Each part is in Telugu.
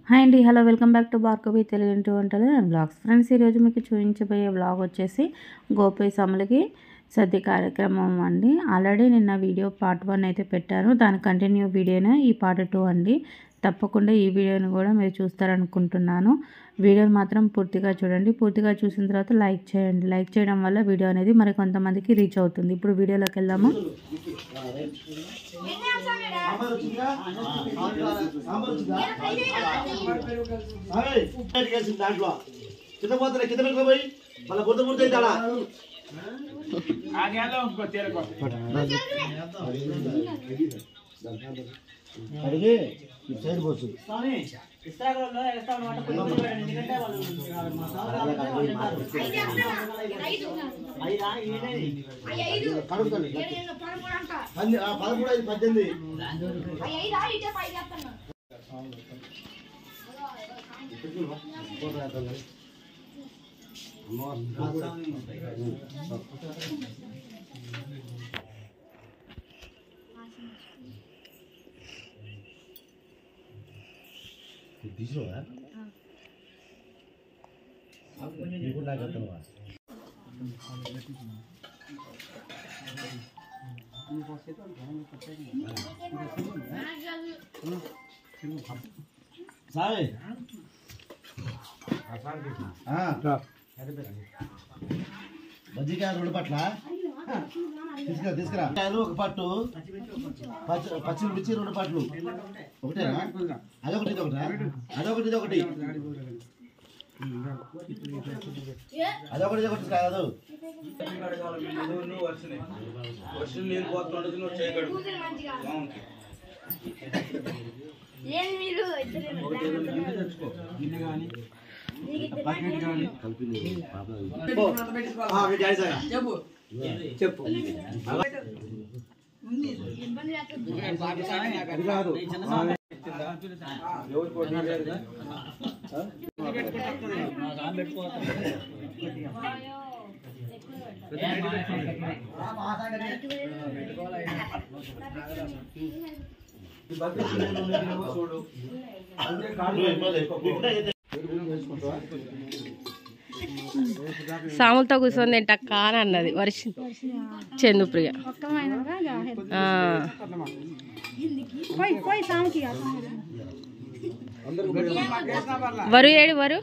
హాయ్ అండి hello welcome back to Bhargavi Telugu ఇంటి వంటలు అండ్ బ్లాగ్స్ ఫ్రెండ్స్ ఈరోజు మీకు చూపించబోయే బ్లాగ్ వచ్చేసి గోపి సమలకి సద్ది కార్యక్రమం అండి ఆల్రెడీ నిన్న వీడియో పార్ట్ వన్ అయితే పెట్టాను దాని కంటిన్యూ వీడియోనే ఈ పార్ట్ టూ అండి తప్పకుండా ఈ వీడియోని కూడా మీరు చూస్తారనుకుంటున్నాను వీడియోని మాత్రం పూర్తిగా చూడండి పూర్తిగా చూసిన తర్వాత లైక్ చేయండి లైక్ చేయడం వల్ల వీడియో అనేది మరి కొంతమందికి రీచ్ అవుతుంది ఇప్పుడు వీడియోలోకి వెళ్దాము దాంట్లో కింద పోతున్నా కింద పెట్టుకో పోయి మళ్ళీ బుద్ధ బుద్ధ అవుతాడా అడిగి ఇటు సైడ్ పోతుంది కడుగుతాను పది- ఆ, పదమూడు ఐదు పద్దెనిమిది తీసుకురా నీకు నాకు అర్థమా సాయి బజ్జికాయ రెండు పట్ల తీసుకురా తీసుకురా కాయలు ఒక పట్టు పచ్చి పచ్చిమిర్చి రెండు పట్లు ఒకటేనా అదొకటి ఇది ఒకటా అదొకటి ఇది ఒకటి అదొకటి ఇది ఒకటి కాదు ఏం మీరు సాములతో కూర్చొని తింటక్క అని అన్నది వర్ష చందుప్రియ ఆ. వరు ఏడు వరు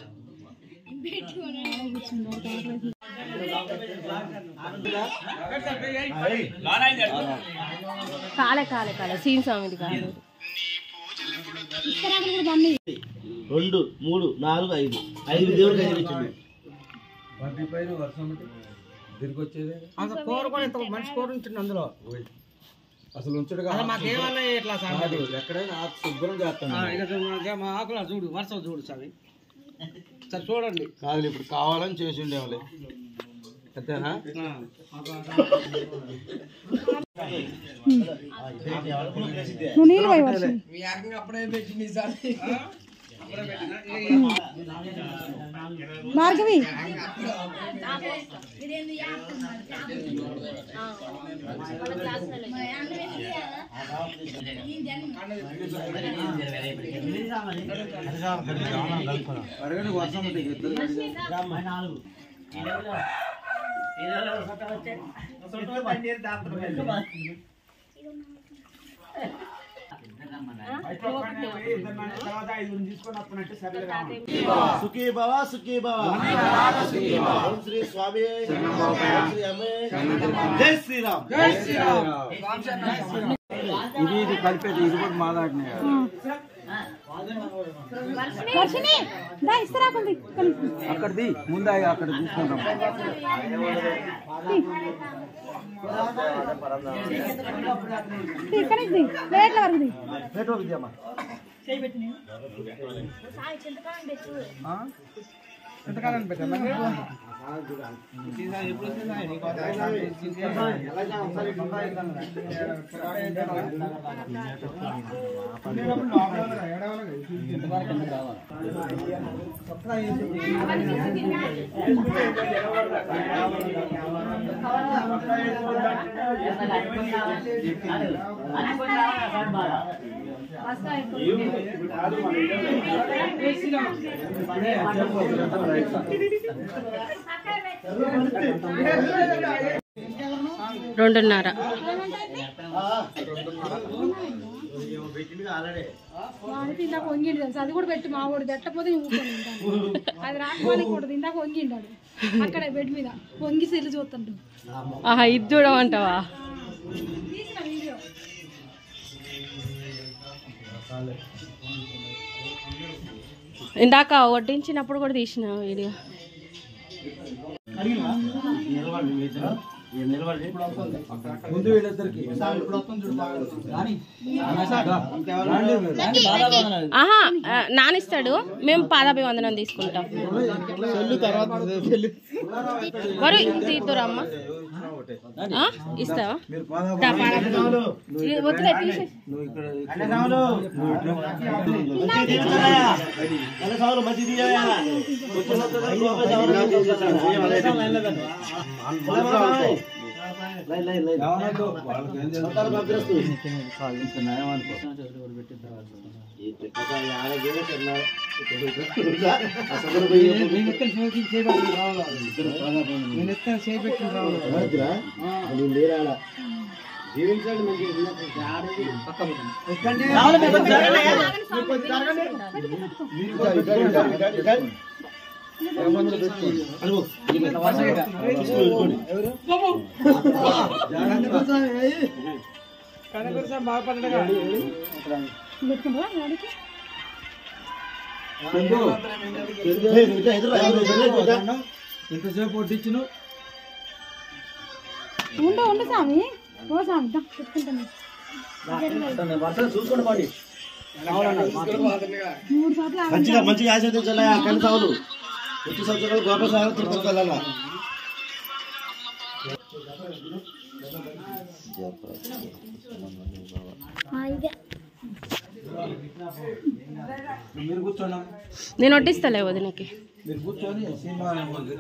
కాలే కాలే కాలే సీన్ స్వామిది కాదు రెండు మూడు నాలుగు ఐదు ఐదు దేవుడికి ఐదు ఇచ్చింది అసలు కూర కూడా ఇంత మనిషి కూర ఉంటుంది అందులో అసలు ఉంచడుగా అసలు మాకేమన్నా ఇట్లా సార్ కాదు ఎక్కడైనా ఆకు శుభ్రం చేస్తాను ఇక చూడు, మా- మా ఆకులు చూడు వరుస చూడు సార్ సరే చూడండి కాదు ఇప్పుడు కావాలని చేసి ఉండేవాళ్ళే అంతేనా మీ ఆకులు అప్పుడే పెట్టింది సార్ అడగండి వర్షం ఉంటే ఇద్దరు సుఖీ భవ సుఖీ భవ ఓం శ్రీ స్వామి ఓం శ్రీ అమ్మే జై శ్రీరామ్ ఇది ఇది కలిపేది ఇది కూడా మా దాటినే అక్కడిది ముందు ఆగి అక్కడ తీసుకుంటాం పేట విద్యమ్మా ఎంతకాలం పెట్టాను రెండున్నర వాడితే ఇందాక వంగిండు తెలుసు అది కూడా పెట్టి మా వాడు పెట్టకపోతే నేను ఊరుకొని ఉంటాను అది రాకపోతే కూడదు ఇందాక వంగిండాడు అక్కడే బెడ్ మీద వంగి సెల్లు చూస్తుంటాడు ఆహా ఇది చూడమంటావా తీసిన వీడియో ఇందాక వడ్డించినప్పుడు కూడా తీసిన వీడియో ముందు వీళ్ళిద్దరికి ఆహా ఆ, నానిస్తాడు మేము పాదాభివందనం తీసుకుంటాం వరు తీద్దురమ్మ ఆ, ఇస్తావా దా, పాదాభివందనం. ఇది వద్దులే తీసేయ్. వాళ్ళకి ఏం తెలుసు? పెట్టుకుంటావా వాడికి ఇంతసేపు వడ్డించును ఉండు ఉండు స్వామి ఓ స్వామి దా, పెట్టుకుంటాను మూడు సార్లు ఆగండి. మంచిగా మంచిగా ఆశీర్వదించాలి కళ్ళు సాగులు వచ్చే సంవత్సరాలు గొప్ప సాగులు తిరుపతికి వెళ్ళాలా మీరు కూర్చోండి నేను వడ్డిస్తలే వదినకి మీరు కూర్చొని సినిమా ఏముంది?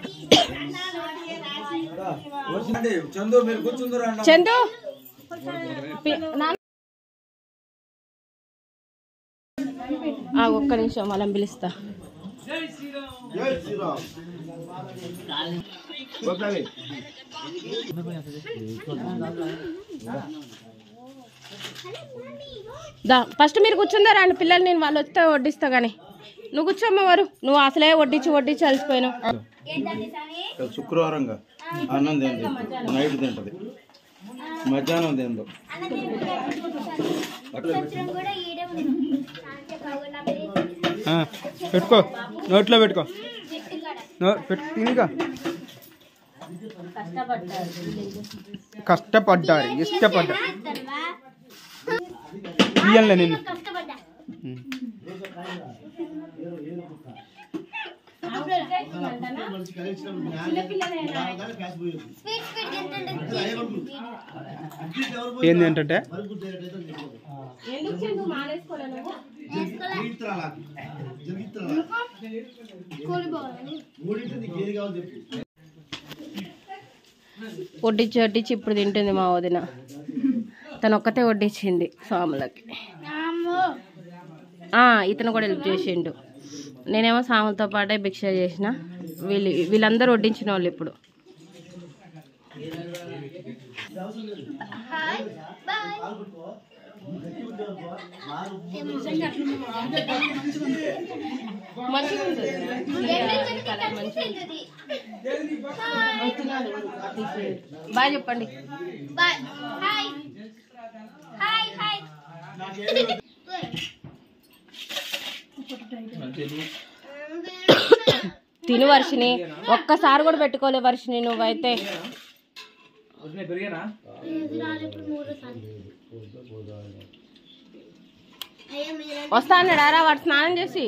వచ్చిందండి చందు మీరు కూర్చుందరా అన్న చందు పి- నా- ఆ, ఒక్క నిమిషం వాళ్ళని పిలుస్తా జై శ్రీరామ్ గోపాలి దా ఫస్ట్ మీరు కూర్చుందా రండి పిల్లలు నేను వాళ్ళు వస్తే వడ్డిస్తా కానీ నువ్వు కూర్చోమ్మ వారు నువ్వు అసలే వడ్డించి వడ్డించి అలసిపోయినావు శుక్రవారంగా అన్నం తింటుంది నైట్ తింటది మధ్యాహ్నం తిందు పెట్టుకో నోట్లో పెట్టుకో నో- పెట్టు తినిగా కష్టపడ్డారు ఇష్టపడ్డారు ఇయ్యంలే నిన్ను ఏంది ఏంటంటే ఎందుకు చందు మానేసుకోలే నువ్వు వడ్డించి వడ్డించి ఇప్పుడు తింటుంది మా వదిన తను ఒక్కతే వడ్డించింది స్వాములకి ఆ, ఇతను కూడా హెల్ప్ చేసిండు నేనేమో స్వాములతో పాటే భిక్ష చేసిన వీళ్ళు వీళ్ళందరూ వడ్డించిన వాళ్ళు ఇప్పుడు మంచిగా ఉంటుంది బాయ్ చెప్పండి తిను వర్షిని ఒక్కసారి కూడా పెట్టుకోలే వర్షిని నువ్వైతే వస్తా అన్నాడారా వాడు స్నానం చేసి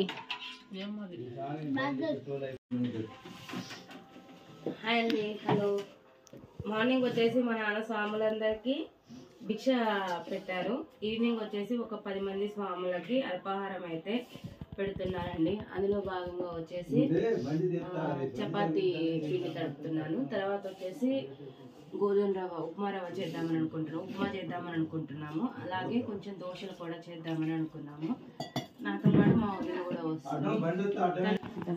హాయ్ అండి హలో మార్నింగ్ వచ్చేసి మా నాన్న స్వాములందరికీ భిక్ష పెట్టారు ఈవినింగ్ వచ్చేసి ఒక పది మంది స్వాములకి అల్పాహారం అయితే పెడుతున్నారండి అందులో భాగంగా వచ్చేసి ఆ, చపాతీ పిండి తడుపుతున్నాను తర్వాత వచ్చేసి గోధుమ రవ్వ ఉప్మా రవ్వ చేద్దామని అనుకుంటున్నాము ఉప్మా చేద్దామని అనుకుంటున్నాము అలాగే కొంచెం దోశలు కూడా చేద్దామని అనుకున్నాము నాతో పాటు మా వదిన కూడా వస్తుంది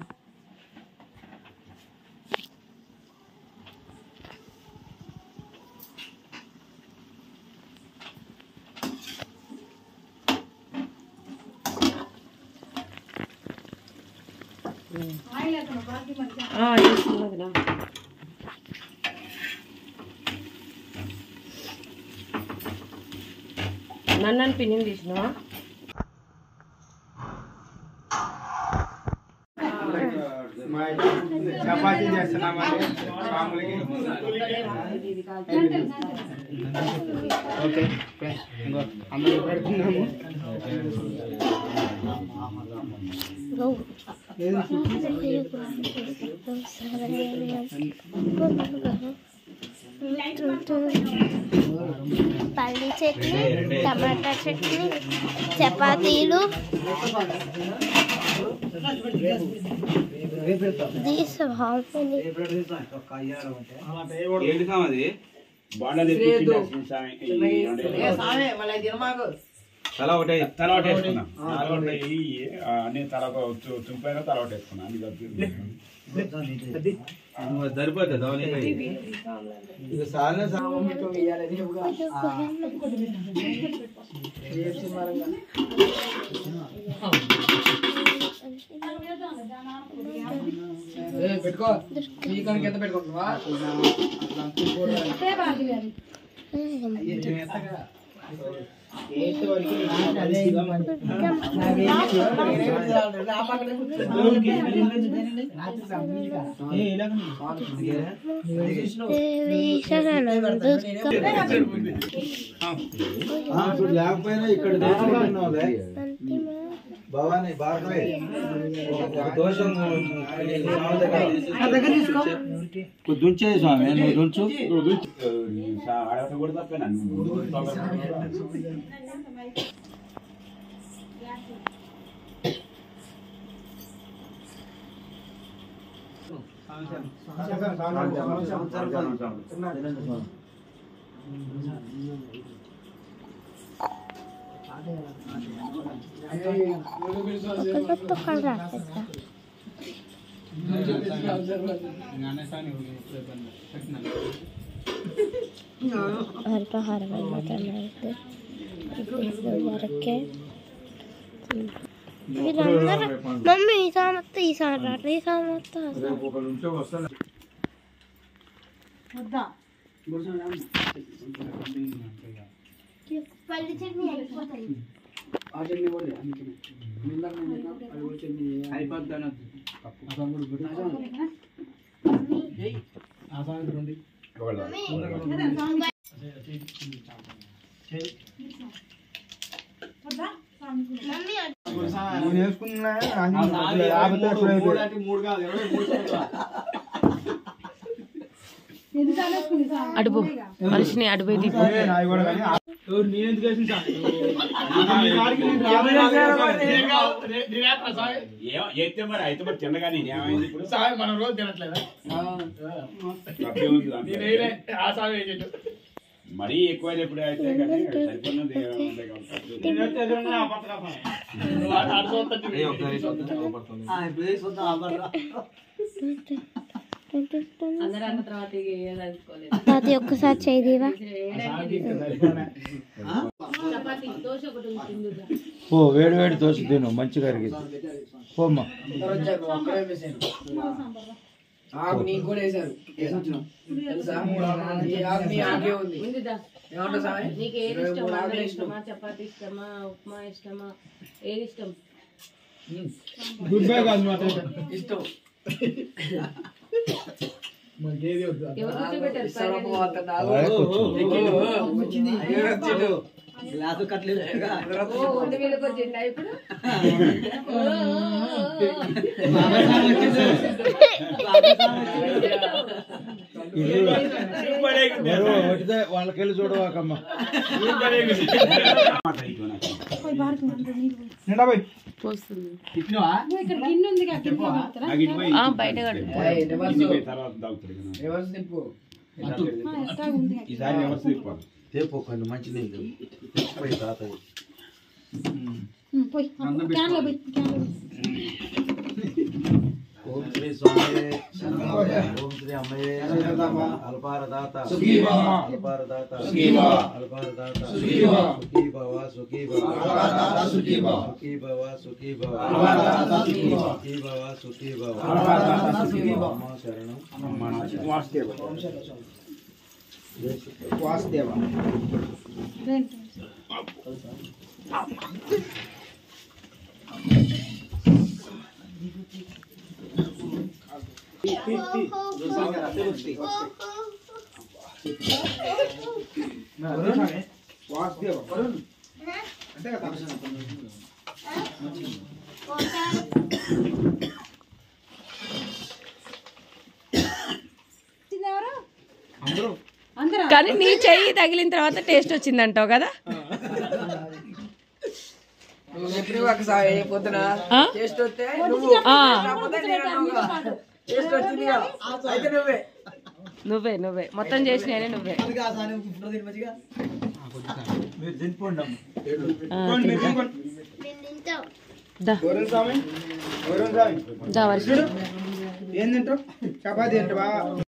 నన్ను పిన్నిని తీసినావా చపాతీ చేస్తున్నామండి మామూలుగా ఓకే ఇంకో అందరూ పెడుతున్నాము పల్లి చట్నీ టమాటా చట్నీ చపాతీలు దీస్ హాల్ఫీని ఏంటి సామది బాండలు తల ఒకటే తల ఒకటి వేసుకున్నాం అన్ని తల చుంపైన తల ఒకటి వేసుకున్నాం అన్ని కలిపి సరిపోతుంది ఇక సాలే పెట్టుకో నీకానికి ఎంత పెట్టుకుంటున్నావా ఇప్పుడు లేకపోయినా ఇక్కడ తెచ్చుకుంటున్నావులే భవానీ భార్గవి ఒక దోషం దుంచే స్వామి నువ్వు దుంచు ఆడట కూడా తప్పేనా అల్పాహారం అయితే ఇప్పుడు వరకే వీళ్ళందరూ మమ్మీ ఈ సామత్త ఈ సామత్త ఈ సామత్త పల్లి చట్నీ అయిపోతుంది ఆ చట్నీ కూడా అందుకని ఇందాక నేను చెప్పిన అది కూడా చట్నీ అయిపోద్ది అనొద్దు ఆ సాయంత్రం రండి నేను వేసుకున్నా యాభై మూడు కాదు ఇరవై మూడు అడుపు మనిషిని అడుపు నాయి కూడా కానీ నేను ఎందుకు వేసిన ఎత్తే మరి అయితే మరి తినగానే ఏమైంది ఇప్పుడు మనం రోజు తినట్లేదా తప్పేముంది దాంట్లో? నేనే ఆ సాగు వేసేట్టు మరీ ఎక్కువ ఎప్పుడు అయితే కానీ సరిపోయినది ఏముంది అందరూ అన్న తర్వాత ఇక ఏం తెలుసుకోలేదు అది ఒక్కసారి చేయదీవా చపాతీ దోశ ఒకటి ఉంటుంది ఓ వేడి వేడి దోశ తిను మంచిగా అరిగింది పోమ్మా వచ్చారు ఒక్కడే వేసారు ఆకు నీకు కూడా వేసారు వేసొచ్చినాం తెలుసా ఈ ఆకు నీ ఆకే ఉంది ఉందిదా ఏమంటావు సామి నీకు ఏది ఇరవై ఇష్టం మూడు అన్నం ఆకులు వేసినాం ఇష్టమా చపాతీ ఇష్టమా ఉప్మా ఇష్టమా ఏది ఇష్టం గుడ్ బై కాదు మాట ఇష్టం మనకి ఏది వద్దు ఎవరు కూర్చోబెట్టారు సరపు అంత నాలుగు. అదే కూర్చో. ఓ, వచ్చింది అయ్యో, వచ్చిండు. గ్లాసు కట్టలేదు ఓ ఒంటి మీదకి వచ్చిందా ఇప్పుడు వాళ్ళకెళ్ళి చూడవాకమ్మా నిండా పోయి పోస్తుంది తిప్పినావా? ఇక్కడ గిన్నె ఉంది కదా గిన్నెలో పెడతారా? బయట ఏయ్, రివర్స్ తర్వాత తాగుతారు రివర్స్ తిప్పు ఎట్లా ఉంది ఈసారి వ్యవస్థ తిప్పాలి తేపోకండి మంచి నీళ్ళు తెచ్చిపోయి తాతయ్య ఉమ్, పోయి క్యాన్లో పోయి క్యాన్లో పోయి ఓం శ్రీ స్వామి ఓం శ్రీ అమ్మయ్య అల్పారదాత అల్పారదాత అల్పారదాత సుఖీ భవ సుఖీ భవ సుఖీ భవ సుఖీ భవ సుఖీ భవ సుఖీ భవ అమ్మ శరణం వాసుదేవ వాసుదేవ రండి. వాసుదేవ అంతే కదా వచ్చింది ఎవరు అందరూ అందరూ కానీ నీ చెయ్యి తగిలిన తర్వాత టేస్ట్ వచ్చిందంటావు కదా నువ్వు చెప్పిన ఒకసారి పొద్దున ఆ? టేస్ట్ వస్తే నువ్వు ఆ, కాకపోతే నేను అన్నావుగా. టేస్ట్ వచ్చింది కదా. అయితే నువ్వే నువ్వే నువ్వే మొత్తం చేసినానే నువ్వే మీరు తినిపోండి అమ్మ ఆ, తినుకోండి, మీరు తినుకోండి. నేను తింటాం దా గౌరవం స్వామి గౌరవం స్వామి దా వర్ష ఏం తింటావు చపాతీ తింటావా